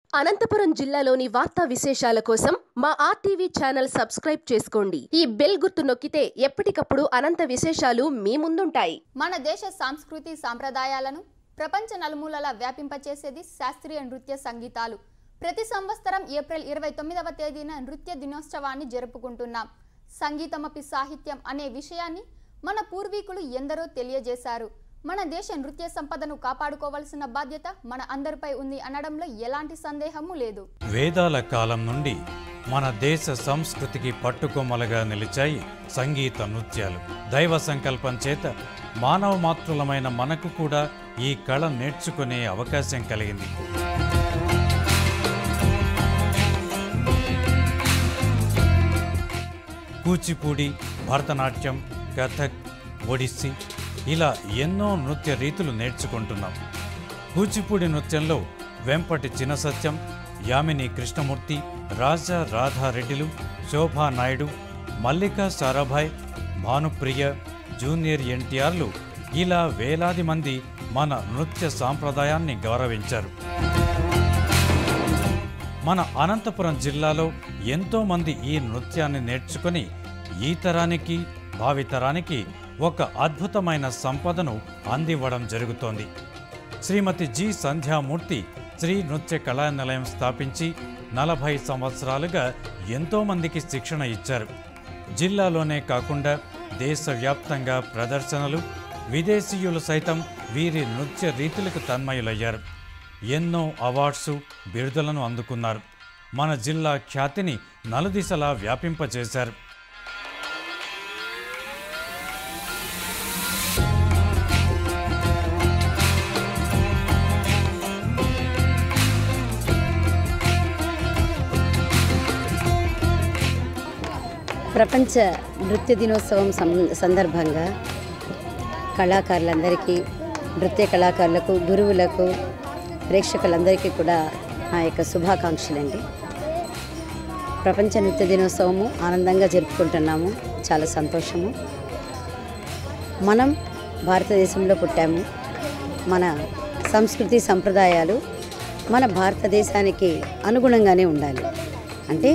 అనంతపురం జిల్లాలోని వార్తా విశేషాల కోసం మా ఆర్టీవీ ఛానల్ సబ్స్క్రైబ్ చేసుకోండి ఈ బెల్ గుర్తు నొక్కితే ఎప్పటికప్పుడు అనంత విశేషాలు మీ ముందుంటాయి మన దేశ సంస్కృతి సాంప్రదాయాలను ప్రపంచ నలుమూలలా వ్యాపింపచేసేది శాస్త్రీయ నృత్య సంగీతాలు ప్రతి సంవత్సరం ఏప్రిల్ ఇరవై తొమ్మిదవ తేదీన నృత్య దినోత్సవాన్ని జరుపుకుంటున్నాం సంగీతమపి సాహిత్యం అనే విషయాన్ని మన పూర్వీకులు ఎందరో తెలియజేశారు మన దేశ నృత్య సంపదను కాపాడుకోవాల్సిన బాధ్యత మన అందరిపై ఉంది అనడంలో ఎలాంటి సందేహము లేదు వేదాల కాలం నుండి మన దేశ సంస్కృతికి పట్టుకొమ్మలుగా నిలిచాయి సంగీత నృత్యాలు దైవ సంకల్పం చేత మానవ మాతృలమైన మనకు కూడా ఈ కళ నేర్చుకునే అవకాశం కలిగింది కూచిపూడి భరతనాట్యం కథక్ ఒడిస్సీ ఇలా ఎన్నో నృత్య రీతులు నేర్చుకుంటున్నాం కూచిపూడి నృత్యంలో వెంపటి చినసత్యం యామిని కృష్ణమూర్తి రాజా రాధారెడ్డిలు శోభా నాయుడు మల్లికా సారాభాయ్ భానుప్రియ జూనియర్ ఎన్టీఆర్లు ఇలా వేలాది మంది మన నృత్య సాంప్రదాయాన్ని గౌరవించారు మన అనంతపురం జిల్లాలో ఎంతో మంది ఈ నృత్యాన్ని నేర్చుకొని ఈ తరానికి భావితరానికి ఒక అద్భుతమైన సంపదను అందివ్వడం జరుగుతోంది శ్రీమతి జి సంధ్యామూర్తి శ్రీ నృత్య కళానిలయం స్థాపించి నలభై సంవత్సరాలుగా ఎంతో మందికి శిక్షణ ఇచ్చారు జిల్లాలోనే కాకుండా దేశవ్యాప్తంగా ప్రదర్శనలు విదేశీయులు సైతం వీరి నృత్య రీతులకు తన్మయులయ్యారు ఎన్నో అవార్డ్సు బిరుదులను అందుకున్నారు మన జిల్లా ఖ్యాతిని నలుదిశలా వ్యాపింపచేశారు ప్రపంచ నృత్య దినోత్సవం సం- సందర్భంగా కళాకారులందరికీ నృత్య కళాకారులకు గురువులకు ప్రేక్షకులందరికీ కూడా నా యొక్క శుభాకాంక్షలండి ప్రపంచ నృత్య దినోత్సవము ఆనందంగా జరుపుకుంటున్నాము చాలా సంతోషము మనం భారతదేశంలో పుట్టాము మన సంస్కృతి సంప్రదాయాలు మన భారతదేశానికి అనుగుణంగానే ఉండాలి అంటే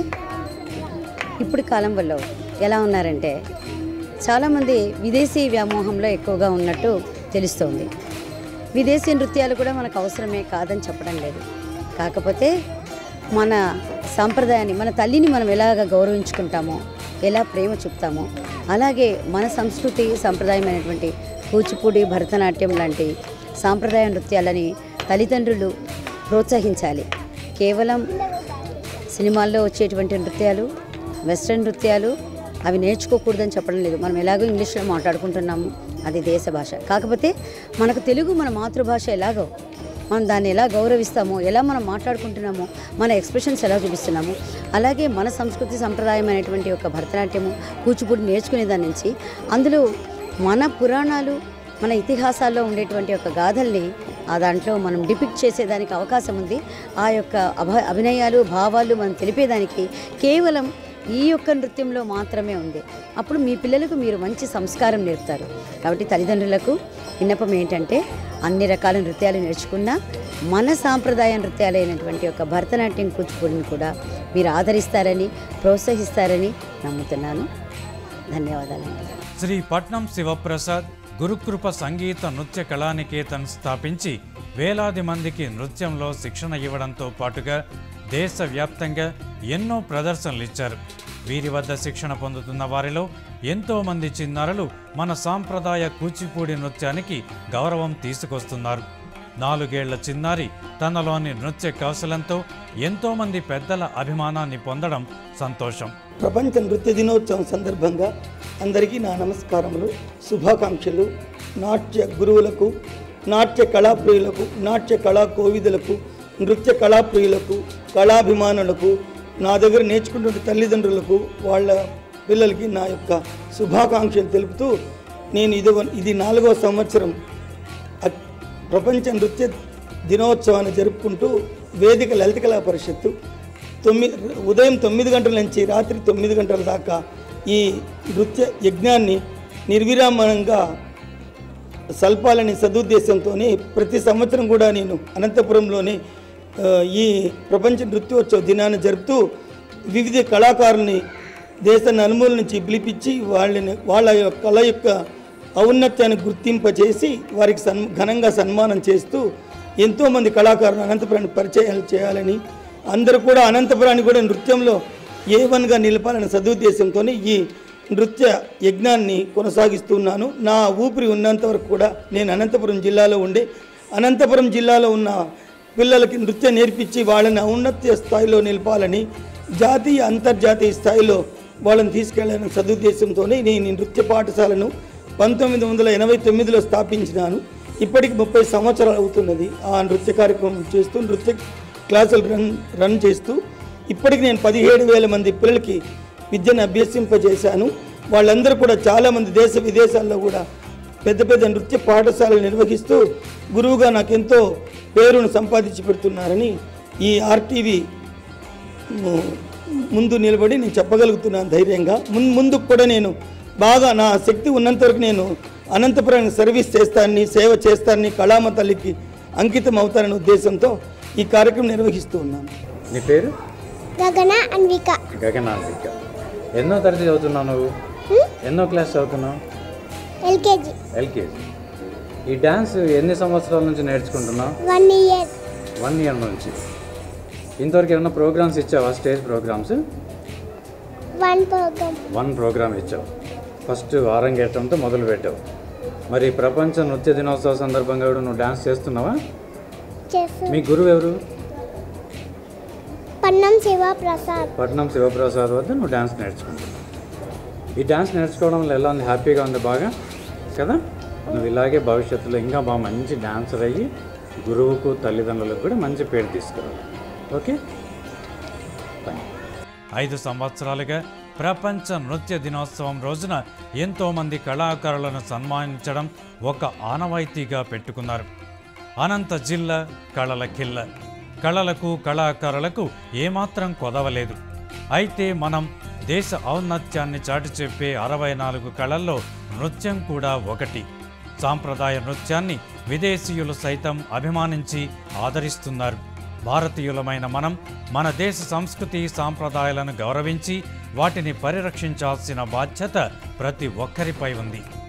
ఇప్పుడు కాలంలో ఎలా ఉన్నారంటే చాలామంది విదేశీ వ్యామోహంలో ఎక్కువగా ఉన్నట్టు తెలుస్తోంది విదేశీ నృత్యాలు కూడా మనకు అవసరమే కాదని చెప్పడం లేదు కాకపోతే మన సాంప్రదాయాన్ని మన తల్లిని మనం ఎలాగ గౌరవించుకుంటామో ఎలా ప్రేమ చూపుతామో అలాగే మన సంస్కృతి సాంప్రదాయమైనటువంటి కూచిపూడి భరతనాట్యం లాంటి సాంప్రదాయ నృత్యాలని తల్లిదండ్రులు ప్రోత్సహించాలి కేవలం సినిమాల్లో వచ్చేటువంటి నృత్యాలు వెస్ట్రన్ నృత్యాలు అవి నేర్చుకోకూడదని చెప్పడం లేదు మనం ఎలాగో ఇంగ్లీష్లో మాట్లాడుకుంటున్నాము అది దేశ భాష కాకపోతే మనకు తెలుగు మన మాతృభాష ఎలాగో మనం దాన్ని ఎలా గౌరవిస్తామో ఎలా మనం మాట్లాడుకుంటున్నామో మన ఎక్స్ప్రెషన్స్ ఎలా చూపిస్తున్నాము అలాగే మన సంస్కృతి సంప్రదాయమైనటువంటి ఒక భరతనాట్యము కూచిపూడి నేర్చుకునే దాని నుంచి అందులో మన పురాణాలు మన ఇతిహాసాల్లో ఉండేటువంటి ఒక గాథల్ని ఆ దాంట్లో మనం డిపిక్ట్ చేసేదానికి అవకాశం ఉంది ఆ యొక్క అభ అభినయాలు భావాలు మనం తెలిపేదానికి కేవలం ఈ యొక్క నృత్యంలో మాత్రమే ఉంది అప్పుడు మీ పిల్లలకు మీరు మంచి సంస్కారం నేర్పుతారు కాబట్టి తల్లిదండ్రులకు విన్నపం ఏంటంటే అన్ని రకాల నృత్యాలు నేర్చుకున్నా మన సాంప్రదాయ నృత్యాలైనటువంటి ఒక భరతనాట్యం కూచిపూడిని కూడా మీరు ఆదరిస్తారని ప్రోత్సహిస్తారని నమ్ముతున్నాను ధన్యవాదాలండి శ్రీ పట్నం శివప్రసాద్ గురుకృప సంగీత నృత్య కళానికేతన్ స్థాపించి వేలాది మందికి నృత్యంలో శిక్షణ ఇవ్వడంతో పాటుగా దేశవ్యాప్తంగా ఎన్నో ప్రదర్శనలు ఇచ్చారు వీరి వద్ద శిక్షణ పొందుతున్న వారిలో ఎంతో మంది చిన్నారులు మన సాంప్రదాయ కూచిపూడి నృత్యానికి గౌరవం తీసుకొస్తున్నారు నాలుగేళ్ల చిన్నారి తనలోని నృత్య కౌశలంతో ఎంతో మంది పెద్దల అభిమానాన్ని పొందడం సంతోషం ప్రపంచ నృత్య దినోత్సవం సందర్భంగా అందరికీ నా నమస్కారములు శుభాకాంక్షలు నాట్య గురువులకు నాట్య కళాప్రియులకు నాట్య కళా కోవిదులకు నృత్య కళాప్రియులకు కళాభిమానులకు నా దగ్గర నేర్చుకుంటున్న తల్లిదండ్రులకు వాళ్ళ పిల్లలకి నా యొక్క శుభాకాంక్షలు తెలుపుతూ నేను ఇది ఇది నాలుగవ సంవత్సరం అ- ప్రపంచ నృత్య దినోత్సవాన్ని జరుపుకుంటూ వేదిక లలిత కళా పరిషత్తు తొమ్మిది ఉదయం తొమ్మిది గంటల నుంచి రాత్రి తొమ్మిది గంటల దాకా ఈ నృత్య యజ్ఞాన్ని నిర్విరామణంగా సల్పాలని సదుద్దేశంతో ప్రతి సంవత్సరం కూడా నేను అనంతపురంలోనే ఆ, ఈ ప్రపంచ నృత్యోత్సవ దినాన్ని జరుపుతూ వివిధ కళాకారుల్ని దేశ నలుమూల నుంచి పిలిపించి వాళ్ళని వాళ్ళ యొక్క కళ యొక్క ఔన్నత్యాన్ని గుర్తింపచేసి వారికి సన్ ఘనంగా సన్మానం చేస్తూ ఎంతోమంది కళాకారులు అనంతపురాన్ని పరిచయాలు చేయాలని అందరూ కూడా అనంతపురాన్ని కూడా నృత్యంలో ఏ వన్గా నిలపాలనే సదుద్దేశంతో ఈ నృత్య యజ్ఞాన్ని కొనసాగిస్తున్నాను నా ఊపిరి ఉన్నంత వరకు కూడా నేను అనంతపురం జిల్లాలో ఉండే అనంతపురం జిల్లాలో ఉన్న పిల్లలకి నృత్యం నేర్పించి వాళ్ళని ఔన్నత్య స్థాయిలో నిలపాలని జాతీయ అంతర్జాతీయ స్థాయిలో వాళ్ళని తీసుకెళ్లాలనే సదుద్దేశంతో నేను ఈ నృత్య పాఠశాలను పంతొమ్మిది వందల ఎనభై తొమ్మిదిలో స్థాపించినాను ఇప్పటికి ముప్పై సంవత్సరాలు అవుతున్నది ఆ నృత్య కార్యక్రమం చేస్తూ నృత్య క్లాసులు రన్ రన్ చేస్తూ ఇప్పటికి నేను పదిహేడు వేల మంది పిల్లలకి విద్యను అభ్యసింపజేశాను వాళ్ళందరూ కూడా చాలామంది దేశ విదేశాల్లో కూడా పెద్ద పెద్ద నృత్య పాఠశాలలు నిర్వహిస్తూ గురువుగా నాకెంతో పేరును సంపాదించి పెడుతున్నారని ఈ ఆర్టీవీ ము- ముందు నిలబడి నేను చెప్పగలుగుతున్నాను ధైర్యంగా ముందు ముందుకు కూడా నేను బాగా నా శక్తి ఉన్నంత వరకు నేను అనంతపురానికి సర్వీస్ చేస్తానని సేవ చేస్తానని కళామ తల్లికి అంకితం అవుతాననే ఉద్దేశంతో ఈ కార్యక్రమం నిర్వహిస్తూ ఉన్నాను నీ పేరు గగన అన్విక గగనాంబిక ఎన్నో తరగతి చదువుతున్నావు నువ్వు ఎన్నో క్లాస్ చదువుతున్నావు ఎల్కేజీ ఎల్కేజీ ఈ డ్యాన్స్ ఎన్ని సంవత్సరాల నుంచి నేర్చుకుంటున్నావు వన్ ఇయర్ వన్ ఇయర్ నుంచి ఇంతవరకు ఏమైనా ప్రోగ్రామ్స్ ఇచ్చావా stage programmes one programme one programme ఇచ్చావు ఫస్ట్ ఆరంగేటంతో మొదలు పెట్టావు మరి ప్రపంచ నృత్య దినోత్సవ సందర్భంగా కూడా నువ్వు డ్యాన్స్ చేస్తున్నావా చేస్తూ మీ గురువు ఎవరు పన్నం శివప్రసాద్ పట్నం శివప్రసాద్ వద్ద నువ్వు డ్యాన్స్ నేర్చుకుంటున్నావు ఈ డ్యాన్స్ నేర్చుకోవడం వల్ల ఎలా ఉంది హ్యాపీగా ఉంది బాగా కదా నువ్వు ఇలాగే భవిష్యత్తులో ఇంకా బాగా మంచి డాన్సర్ అయ్యి గురువుకు తల్లిదండ్రులకు కూడా మంచి పేరు తీసుకురావాలి ఓకే థ్యాంక్ యూ ఐదు సంవత్సరాలుగా ప్రపంచ నృత్య దినోత్సవం రోజున ఎంతోమంది కళాకారులను సన్మానించడం ఒక ఆనవాయితీగా పెట్టుకున్నారు అనంత జిల్లా కళల కిల్ల కళలకు కళాకారులకు ఏమాత్రం కొదవలేదు అయితే మనం దేశ ఔన్నత్యాన్ని చాటి చెప్పే అరవై నాలుగు కళల్లో నృత్యం కూడా ఒకటి సాంప్రదాయ నృత్యాన్ని విదేశీయులు సైతం అభిమానించి ఆదరిస్తున్నారు భారతీయులమైన మనం మన దేశ సంస్కృతి సాంప్రదాయాలను గౌరవించి వాటిని పరిరక్షించాల్సిన బాధ్యత ప్రతి ఒక్కరిపై ఉంది